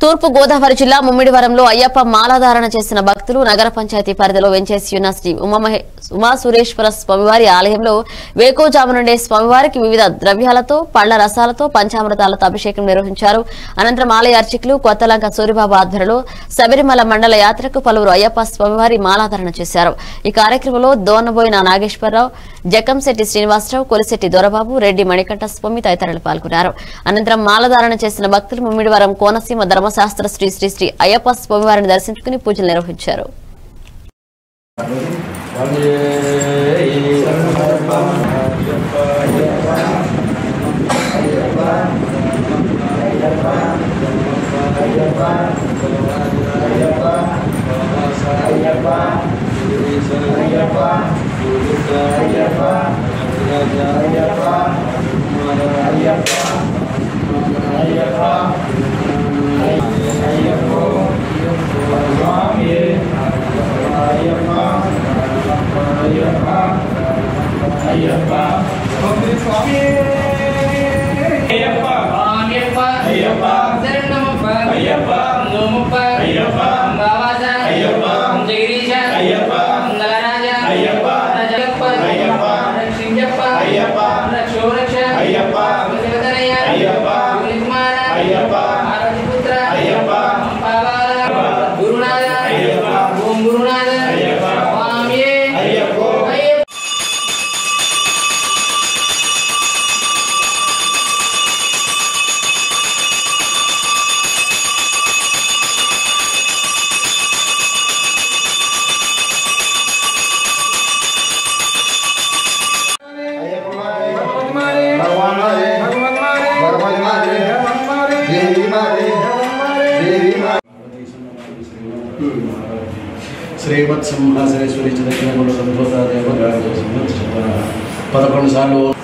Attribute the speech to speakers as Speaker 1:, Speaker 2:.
Speaker 1: తూర్పు గోదావరి జిల్లా ముమ్మిడివరంలో అయ్యప్ప మాలాధారణ చేసిన భక్తులు నగర పంచాయతీ పరిధిలో వెంచేసి ఉన్న శ్రీ ఉమామహే- ఉమా సురేశ్వర స్వామివారి ఆలయంలో వేకోజాము నుండే స్వామివారికి వివిధ ద్రవ్యాలతో పళ్ల రసాలతో పంచామృతాలతో అభిషేకం నిర్వహించారు అనంతరం ఆలయ అర్చకులు కొత్తలంక సూరిబాబు ఆధ్వర్యంలో శబరిమల మండల యాత్రకు పలువురు అయ్యప్ప స్వామివారి మాలాధారణ చేశారు ఈ కార్యక్రమంలో దోనబోయిన నాగేశ్వరరావు జకంశెట్టి శ్రీనివాసరావు కొలిశెట్టి దొరబాబు రెడ్డి మణికంఠ స్వామి తదితరులు పాల్గొన్నారు అనంతరం మాలధారణ చేసిన భక్తులు ముమ్మిడివరం కోనసీమ ధర్మశాస్త్ర శ్రీ శ్రీ శ్రీ అయ్యప్ప స్వామివారిని దర్శించుకుని పూజలు నిర్వహించారు
Speaker 2: అయ్యప్ప
Speaker 3: అయ్యప్ప
Speaker 2: అయ్యప్ప
Speaker 3: శరణమప్ప
Speaker 2: అయ్యప్ప
Speaker 3: నోమప్ప
Speaker 2: అయ్యప్ప
Speaker 3: బావాస
Speaker 2: అయ్యప్ప
Speaker 3: జగదీశ
Speaker 2: అయ్యప్ప
Speaker 3: నలరాజ
Speaker 2: అయ్యప్ప
Speaker 3: రజయప్ప
Speaker 2: అయ్యప్ప
Speaker 3: రక్షించప్ప
Speaker 2: అయ్యప్ప
Speaker 3: రక్షోరక్ష
Speaker 2: అయ్యప్ప
Speaker 3: శివతనయ
Speaker 2: అయ్యప్ప
Speaker 3: కుమార
Speaker 2: అయ్యప్ప
Speaker 3: ఆరోగ్యపుత్ర
Speaker 2: అయ్యప్ప
Speaker 3: పావాల గురునాథ
Speaker 2: అయ్యప్ప
Speaker 3: ఓం గురునాథ
Speaker 2: అయ్యప్ప
Speaker 3: స్వామియే
Speaker 2: అయ్యప్ప
Speaker 3: అయ్యప్ప
Speaker 4: भगवान मारे भगवान मारे देवी मारे देवी मारे
Speaker 5: శ్రీమత్ సింహాసనేశ్వరి చదకిన సంభూత దేవ పదకొండు సార్లు